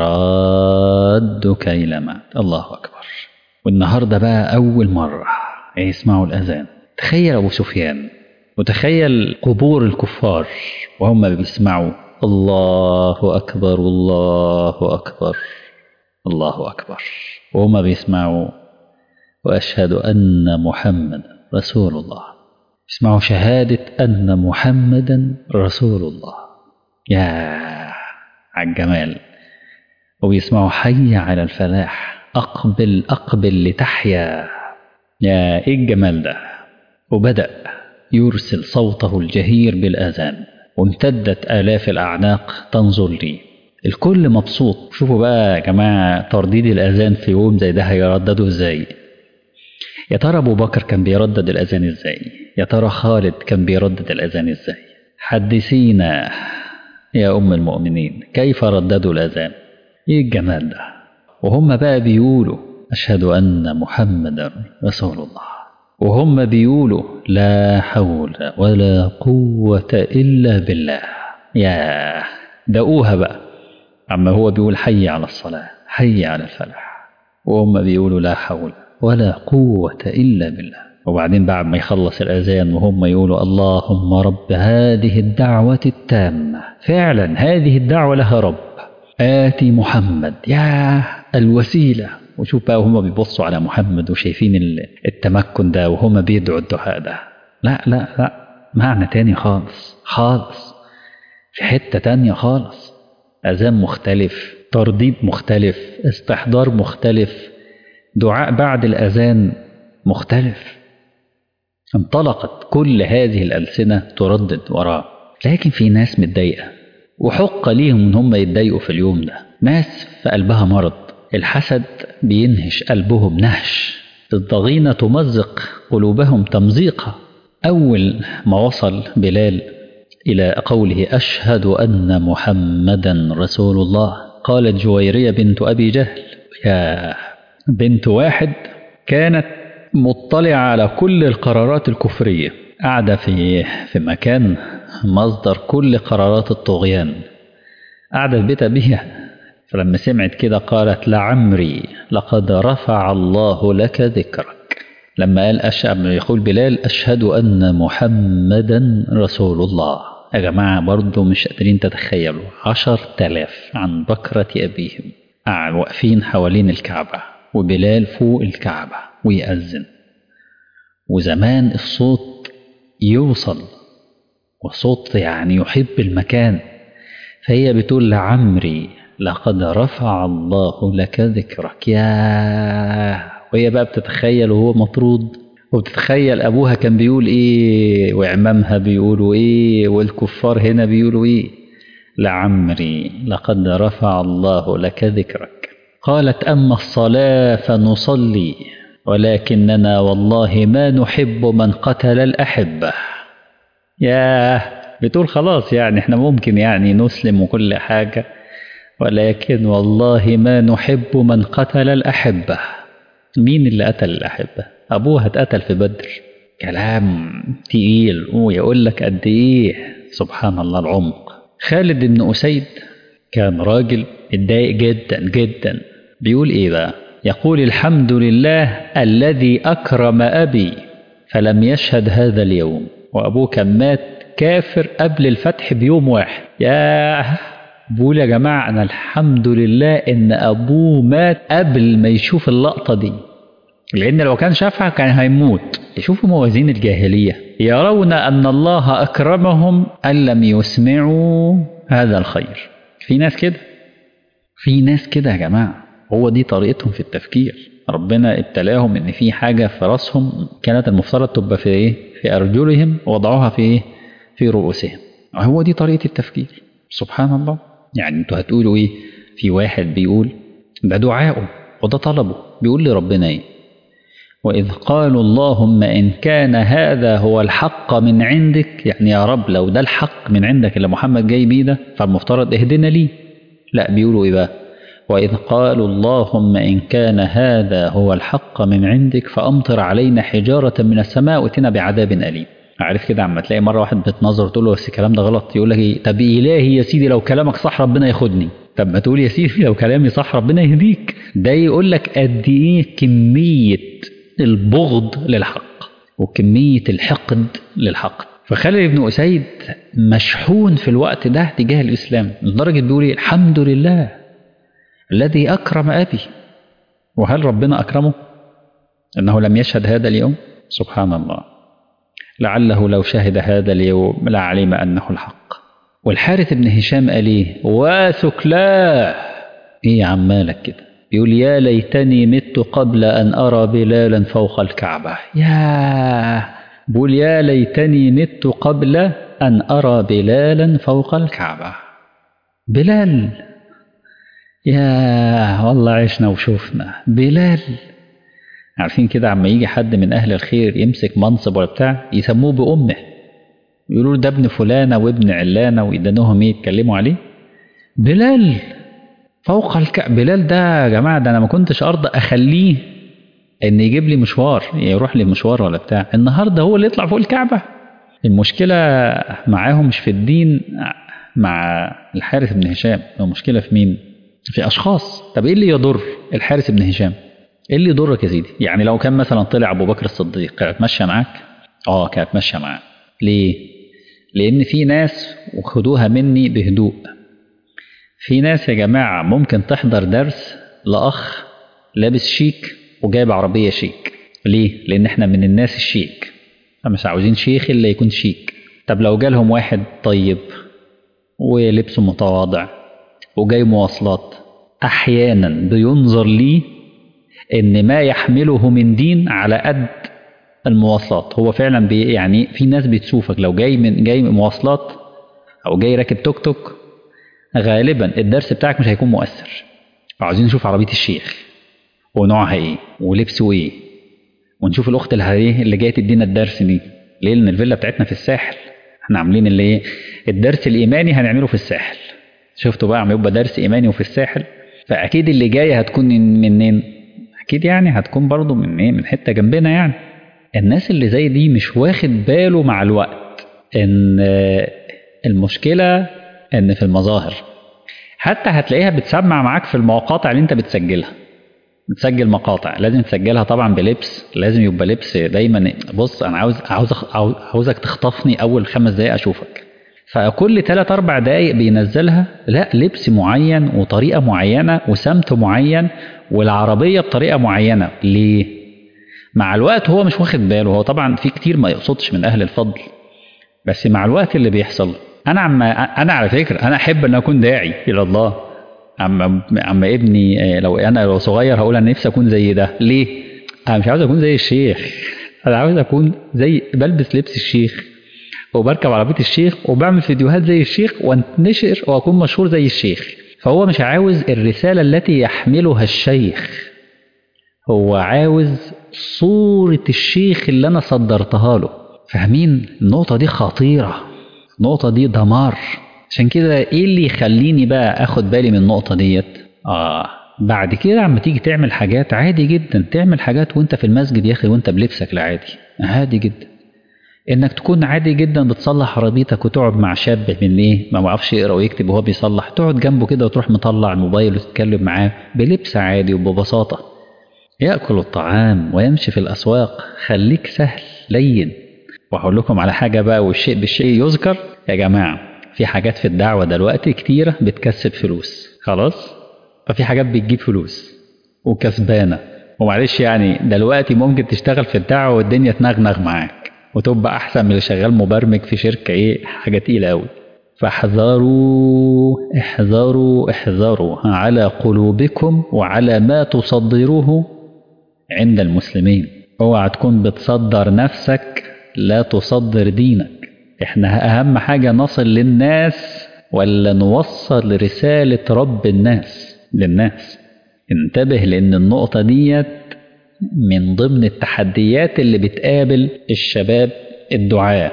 لرادك إلى معد الله أكبر والنهاردة بقى أول مرة يسمعوا الأذان تخيل أبو سفيان وتخيل قبور الكفار وهم بيسمعوا الله أكبر الله أكبر الله أكبر وهم بيسمعوا وأشهد أن محمد رسول الله اسمعوا شهادة أن محمدا رسول الله يا على الجمال وبيسمعوا حي على الفلاح أقبل أقبل لتحيا يا إيه الجمال ده وبدأ يرسل صوته الجهير بالآذان وامتدت آلاف الأعناق تنظر لي الكل مبسوط شوفوا بقى يا جماعة ترديد الأذان في يوم زي ده هيرددوا ازاي يا ترى أبو بكر كان بيردد الأذان ازاي يا ترى خالد كان بيردد الأذان ازاي حدثينا يا أم المؤمنين كيف رددوا الأذان إيه الجمال ده وهم بقى بيقولوا أشهد أن محمدا رسول الله وهم بيقولوا لا حول ولا قوة إلا بالله يا دقوها بقى أما هو بيقول حي على الصلاة حي على الفلاح وهم بيقولوا لا حول ولا قوة إلا بالله وبعدين بعد ما يخلص الأذان وهم يقولوا اللهم رب هذه الدعوة التامة فعلا هذه الدعوة لها رب آتي محمد يا الوسيلة وشوف بقى وهم بيبصوا على محمد وشايفين التمكن ده وهم بيدعوا الدعاء ده لا لا لا معنى تاني خالص خالص في حتة تانية خالص أذان مختلف ترديد مختلف استحضار مختلف دعاء بعد الأذان مختلف انطلقت كل هذه الألسنة تردد وراه لكن في ناس متضايقة وحق ليهم ان هم يتضايقوا في اليوم ده ناس في قلبها مرض الحسد بينهش قلبهم نهش الضغينة تمزق قلوبهم تمزيقا أول ما وصل بلال إلى قوله أشهد أن محمدا رسول الله قالت جويرية بنت أبي جهل يا بنت واحد كانت مطلعة على كل القرارات الكفرية قاعدة في في مكان مصدر كل قرارات الطغيان قاعدة في بيت أبيها فلما سمعت كده قالت لعمري لقد رفع الله لك ذكرك لما قال أشهد يقول بلال أشهد أن محمدا رسول الله يا جماعة برضو مش قادرين تتخيلوا عشر تلاف عن بكرة أبيهم واقفين حوالين الكعبة وبلال فوق الكعبة ويأذن وزمان الصوت يوصل وصوت يعني يحب المكان فهي بتقول لعمري لقد رفع الله لك ذكرك يا وهي بقى بتتخيل وهو مطرود وبتتخيل أبوها كان بيقول إيه وعمامها بيقولوا إيه والكفار هنا بيقولوا إيه لعمري لقد رفع الله لك ذكرك قالت أما الصلاة فنصلي ولكننا والله ما نحب من قتل الأحبة ياه بتقول خلاص يعني احنا ممكن يعني نسلم وكل حاجة ولكن والله ما نحب من قتل الأحبة مين اللي قتل الأحبة أبوها اتقتل في بدر كلام تقيل ويقول لك قد إيه سبحان الله العمق خالد بن أسيد كان راجل اتضايق جدا جدا بيقول إيه بقى يقول الحمد لله الذي أكرم أبي فلم يشهد هذا اليوم وأبوه كان مات كافر قبل الفتح بيوم واحد يا بقول يا جماعة أنا الحمد لله إن أبوه مات قبل ما يشوف اللقطة دي لأن لو كان شافها كان هيموت يشوفوا موازين الجاهلية يرون أن الله أكرمهم أن لم يسمعوا هذا الخير في ناس كده في ناس كده يا جماعة هو دي طريقتهم في التفكير ربنا ابتلاهم ان في حاجة في راسهم كانت المفترض تبقى في ايه في ارجلهم وضعوها في ايه في رؤوسهم هو دي طريقة التفكير سبحان الله يعني انتوا هتقولوا ايه في واحد بيقول ده دعاءه وده طلبه بيقول لربنا ايه وإذ قالوا اللهم إن كان هذا هو الحق من عندك يعني يا رب لو ده الحق من عندك اللي محمد جاي بيه ده فالمفترض اهدنا ليه لا بيقولوا إيه بقى وإذ قالوا اللهم إن كان هذا هو الحق من عندك فأمطر علينا حجارة من السماء واتنا بعذاب أليم عارف كده عما تلاقي مرة واحد بتنظر تقول له بس الكلام ده غلط يقول لك إيه طب إلهي يا سيدي لو كلامك صح ربنا ياخدني طب ما تقول يا سيدي لو كلامي صح ربنا يهديك ده يقول لك قد إيه كمية البغض للحق وكمية الحقد للحق فخالد بن أسيد مشحون في الوقت ده تجاه الإسلام لدرجة بيقول الحمد لله الذي أكرم أبي وهل ربنا أكرمه أنه لم يشهد هذا اليوم سبحان الله لعله لو شهد هذا اليوم لعلم أنه الحق والحارث بن هشام قال إيه وثكلاه إيه يا عمالك كده يقول يا ليتني مت قبل أن أرى بلالا فوق الكعبة يا بقول يا ليتني مت قبل أن أرى بلالا فوق الكعبة بلال يا والله عشنا وشوفنا بلال عارفين كده عما يجي حد من أهل الخير يمسك منصب ولا بتاع يسموه بأمه يقولوا ده ابن فلانة وابن علانة ويدنوهم ايه يتكلموا عليه بلال فوق الك... بلال ده يا جماعة ده أنا ما كنتش أرضى أخليه إن يجيب لي مشوار يروح لي مشوار ولا بتاع النهاردة هو اللي يطلع فوق الكعبة المشكلة معاهم مش في الدين مع الحارث بن هشام المشكلة في مين؟ في أشخاص طب إيه اللي يضر الحارث بن هشام؟ إيه اللي يضرك يا سيدي؟ يعني لو كان مثلا طلع أبو بكر الصديق كانت ماشية معاك؟ آه كانت ماشية معاه ليه؟ لأن في ناس وخدوها مني بهدوء في ناس يا جماعة ممكن تحضر درس لأخ لابس شيك وجايب عربية شيك ليه؟ لأن احنا من الناس الشيك مش عاوزين شيخ إلا يكون شيك طب لو جالهم واحد طيب ولبسه متواضع وجاي مواصلات أحيانا بينظر ليه إن ما يحمله من دين على قد المواصلات هو فعلا بي يعني في ناس بتشوفك لو جاي من جاي من مواصلات أو جاي راكب توك توك غالبا الدرس بتاعك مش هيكون مؤثر عاوزين نشوف عربية الشيخ ونوعها ايه ولبسه ايه ونشوف الاخت اللي ايه اللي جايه تدينا الدرس دي ليه لان الفيلا بتاعتنا في الساحل احنا عاملين اللي ايه الدرس الايماني هنعمله في الساحل شفتوا بقى عم يبقى درس ايماني وفي الساحل فاكيد اللي جايه هتكون منين اكيد يعني هتكون برضو من ايه من حته جنبنا يعني الناس اللي زي دي مش واخد باله مع الوقت ان المشكله ان في المظاهر حتى هتلاقيها بتسمع معاك في المقاطع اللي انت بتسجلها بتسجل مقاطع لازم تسجلها طبعا بلبس لازم يبقى لبس دايما بص انا عاوز عاوز عاوزك تخطفني اول خمس دقايق اشوفك فكل ثلاث اربع دقايق بينزلها لا لبس معين وطريقه معينه وسمت معين والعربيه بطريقه معينه ليه مع الوقت هو مش واخد باله هو طبعا في كتير ما يقصدش من اهل الفضل بس مع الوقت اللي بيحصل انا عم انا على فكره انا احب ان اكون داعي الى الله عم عم ابني لو انا لو صغير هقول انا نفسي اكون زي ده ليه انا مش عاوز اكون زي الشيخ انا عاوز اكون زي بلبس لبس الشيخ وبركب عربيه الشيخ وبعمل فيديوهات زي الشيخ وانتشر واكون مشهور زي الشيخ فهو مش عاوز الرساله التي يحملها الشيخ هو عاوز صوره الشيخ اللي انا صدرتها له فاهمين النقطه دي خطيره النقطه دي دمار عشان كده ايه اللي يخليني بقى اخد بالي من النقطه ديت اه بعد كده عم تيجي تعمل حاجات عادي جدا تعمل حاجات وانت في المسجد يا اخي وانت بلبسك العادي عادي جدا انك تكون عادي جدا بتصلح عربيتك وتقعد مع شاب من ايه ما بعرفش يقرا ويكتب وهو بيصلح تقعد جنبه كده وتروح مطلع الموبايل وتتكلم معاه بلبس عادي وببساطه ياكل الطعام ويمشي في الاسواق خليك سهل لين وهقول لكم على حاجة بقى والشيء بالشيء يذكر يا جماعة في حاجات في الدعوة دلوقتي كتيرة بتكسب فلوس خلاص ففي حاجات بتجيب فلوس وكسبانة ومعلش يعني دلوقتي ممكن تشتغل في الدعوة والدنيا تنغنغ معاك وتبقى أحسن من اللي شغال مبرمج في شركة إيه حاجة تقيلة أوي فاحذروا احذروا احذروا على قلوبكم وعلى ما تصدروه عند المسلمين اوعى تكون بتصدر نفسك لا تصدر دينك احنا اهم حاجة نصل للناس ولا نوصل رسالة رب الناس للناس انتبه لان النقطة ديت من ضمن التحديات اللي بتقابل الشباب الدعاة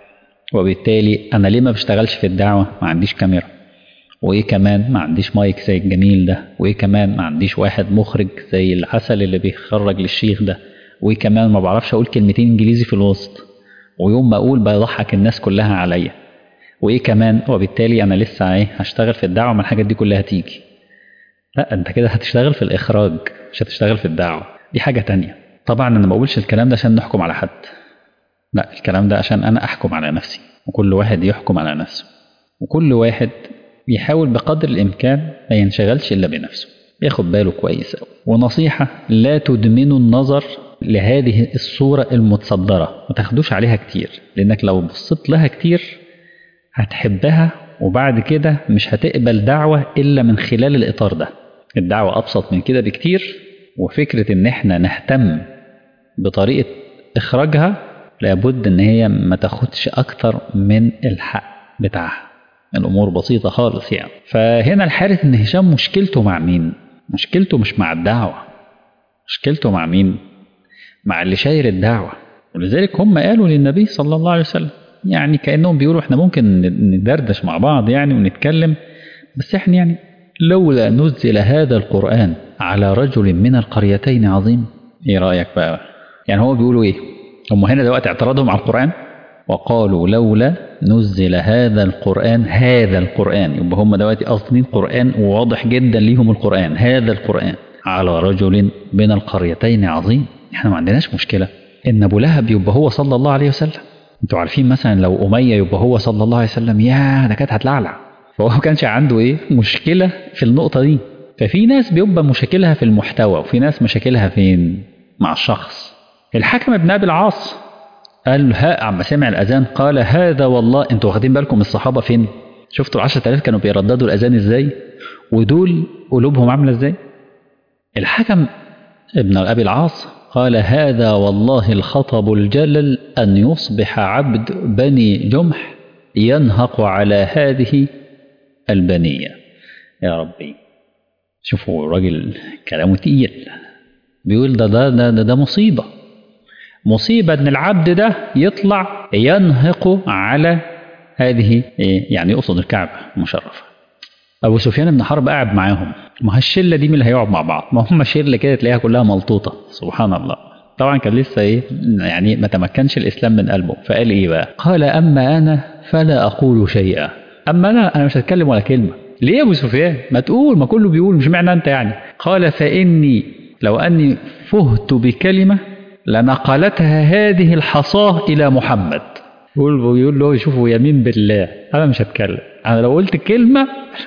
وبالتالي انا ليه ما بشتغلش في الدعوة ما عنديش كاميرا وايه كمان ما عنديش مايك زي الجميل ده وايه كمان ما عنديش واحد مخرج زي العسل اللي بيخرج للشيخ ده وايه كمان ما بعرفش اقول كلمتين انجليزي في الوسط ويوم ما اقول بيضحك الناس كلها عليا وايه كمان وبالتالي انا لسه ايه هشتغل في الدعوه ما الحاجات دي كلها تيجي لا انت كده هتشتغل في الاخراج مش هتشتغل في الدعوه دي حاجه تانية طبعا انا ما بقولش الكلام ده عشان نحكم على حد لا الكلام ده عشان انا احكم على نفسي وكل واحد يحكم على نفسه وكل واحد يحاول بقدر الامكان ما ينشغلش الا بنفسه ياخد باله كويس قوي ونصيحه لا تدمنوا النظر لهذه الصورة المتصدرة ما تاخدوش عليها كتير لأنك لو بصيت لها كتير هتحبها وبعد كده مش هتقبل دعوة إلا من خلال الإطار ده الدعوة أبسط من كده بكتير وفكرة إن إحنا نهتم بطريقة إخراجها لابد إن هي ما تاخدش أكتر من الحق بتاعها الأمور بسيطة خالص يعني فهنا الحارث إن هشام مشكلته مع مين؟ مشكلته مش مع الدعوة مشكلته مع مين؟ مع اللي شايل الدعوة ولذلك هم قالوا للنبي صلى الله عليه وسلم يعني كأنهم بيقولوا احنا ممكن ندردش مع بعض يعني ونتكلم بس احنا يعني لولا نزل هذا القرآن على رجل من القريتين عظيم ايه رأيك بقى يعني هو بيقولوا ايه هم هنا دلوقتي اعتراضهم على القرآن وقالوا لولا نزل هذا القرآن هذا القرآن يبقى هم دلوقتي قاصدين قرآن وواضح جدا ليهم القرآن هذا القرآن على رجل من القريتين عظيم احنا ما عندناش مشكله ان ابو لهب يبقى هو صلى الله عليه وسلم انتوا عارفين مثلا لو اميه يبقى هو صلى الله عليه وسلم يا ده كانت هتلعلع فهو ما كانش عنده ايه مشكله في النقطه دي ففي ناس بيبقى مشاكلها في المحتوى وفي ناس مشاكلها فين مع الشخص الحكم ابن ابي العاص قال ها عما سمع الاذان قال هذا والله انتوا واخدين بالكم الصحابه فين شفتوا ال 10000 كانوا بيرددوا الاذان ازاي ودول قلوبهم عامله ازاي الحكم ابن ابي العاص قال هذا والله الخطب الجلل أن يصبح عبد بني جمح ينهق على هذه البنية يا ربي شوفوا الراجل كلامه تقيل بيقول ده ده ده, ده, ده مصيبة مصيبة أن العبد ده يطلع ينهق على هذه يعني يقصد الكعبة المشرفة أبو سفيان بن حرب قاعد معاهم ما الشله دي مين اللي هيقعد مع بعض ما هم شله كده تلاقيها كلها ملطوطه سبحان الله طبعا كان لسه ايه يعني ما تمكنش الاسلام من قلبه فقال ايه بقى قال اما انا فلا اقول شيئا اما انا انا مش هتكلم ولا كلمه ليه يا ابو سفيان ما تقول ما كله بيقول مش معنى انت يعني قال فاني لو اني فهت بكلمه لنقلتها هذه الحصاه الى محمد يقول يقول له شوفوا يمين بالله انا مش هتكلم انا لو قلت كلمه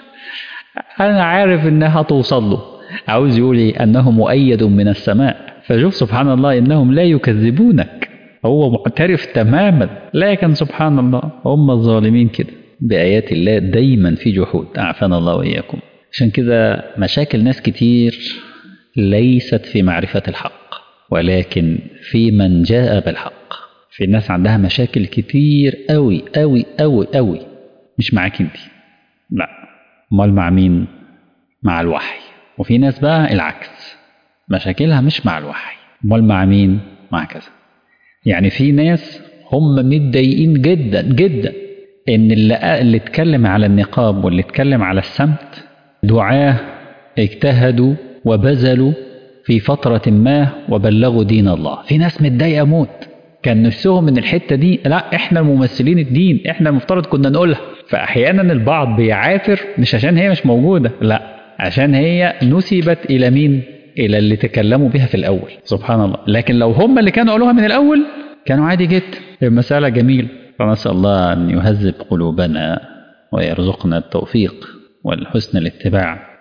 أنا عارف إنها توصل له عاوز يقول إيه أنه مؤيد من السماء فشوف سبحان الله إنهم لا يكذبونك هو معترف تماما لكن سبحان الله هم الظالمين كده بآيات الله دايما في جحود أعفانا الله وإياكم عشان كده مشاكل ناس كتير ليست في معرفة الحق ولكن في من جاء بالحق في ناس عندها مشاكل كتير أوي أوي أوي أوي مش معاك انت لا امال مع مين مع الوحي وفي ناس بقى العكس مشاكلها مش مع الوحي امال مع مين مع كذا يعني في ناس هم متضايقين جدا جدا ان اللي اللي اتكلم على النقاب واللي اتكلم على السمت دعاه اجتهدوا وبذلوا في فترة ما وبلغوا دين الله في ناس متضايقة موت كان نفسهم من الحتة دي لا احنا ممثلين الدين احنا المفترض كنا نقولها فأحيانا البعض بيعافر مش عشان هي مش موجودة لا عشان هي نسبت إلى مين إلى اللي تكلموا بها في الأول سبحان الله لكن لو هم اللي كانوا قالوها من الأول كانوا عادي جدا المسألة جميل فنسأل الله أن يهذب قلوبنا ويرزقنا التوفيق والحسن الاتباع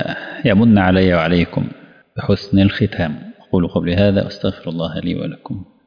ويمن علي وعليكم بحسن الختام أقول قبل هذا أستغفر الله لي ولكم